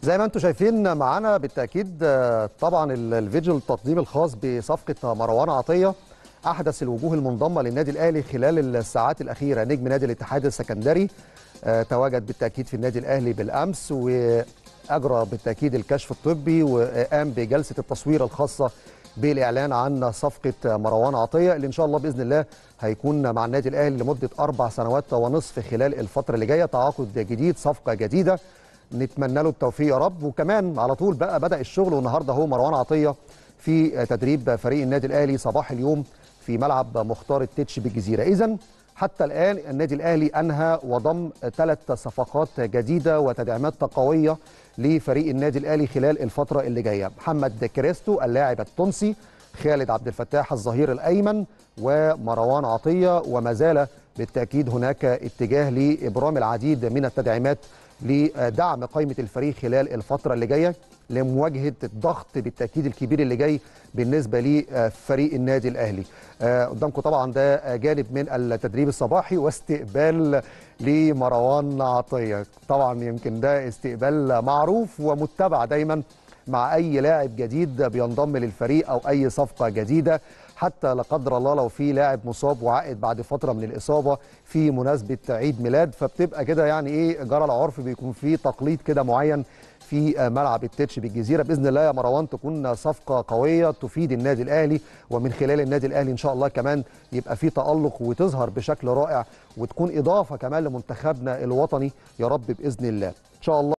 زي ما انتم شايفين معانا بالتاكيد آه، طبعا ال- الفيديو التقديم الخاص بصفقه مروان عطيه احدث الوجوه المنضمه للنادي الاهلي خلال الساعات الاخيره نجم نادي الاتحاد السكندري آه، تواجد بالتاكيد في النادي الاهلي بالامس واجرى بالتاكيد الكشف الطبي وقام بجلسه التصوير الخاصه بالاعلان عن صفقه مروان عطيه اللي ان شاء الله باذن الله هيكون مع النادي الاهلي لمده اربع سنوات ونصف خلال الفتره اللي جايه تعاقد جديد صفقه جديده نتمنى له التوفيق يا رب وكمان على طول بقى بدا الشغل والنهارده هو مروان عطيه في تدريب فريق النادي الاهلي صباح اليوم في ملعب مختار التتش بالجزيره اذا حتى الان النادي الاهلي انهى وضم ثلاث صفقات جديده وتدعيمات قويه لفريق النادي الاهلي خلال الفتره اللي جايه محمد كريستو اللاعب التونسي خالد عبد الفتاح الظهير الايمن ومروان عطيه وما زال بالتاكيد هناك اتجاه لابرام العديد من التدعيمات لدعم قائمه الفريق خلال الفتره اللي جايه لمواجهه الضغط بالتاكيد الكبير اللي جاي بالنسبه لفريق النادي الاهلي. آه، قدامكم طبعا ده جانب من التدريب الصباحي واستقبال لمروان عطيه، طبعا يمكن ده استقبال معروف ومتبع دايما مع اي لاعب جديد بينضم للفريق او اي صفقه جديده حتى لا قدر الله لو في لاعب مصاب وعائد بعد فتره من الاصابه في مناسبه عيد ميلاد فبتبقى كده يعني ايه جرى العرف بيكون في تقليد كده معين في ملعب التتش بالجزيره باذن الله يا مروان تكون صفقه قويه تفيد النادي الاهلي ومن خلال النادي الاهلي ان شاء الله كمان يبقى في تالق وتظهر بشكل رائع وتكون اضافه كمان لمنتخبنا الوطني يا رب باذن الله ان شاء الله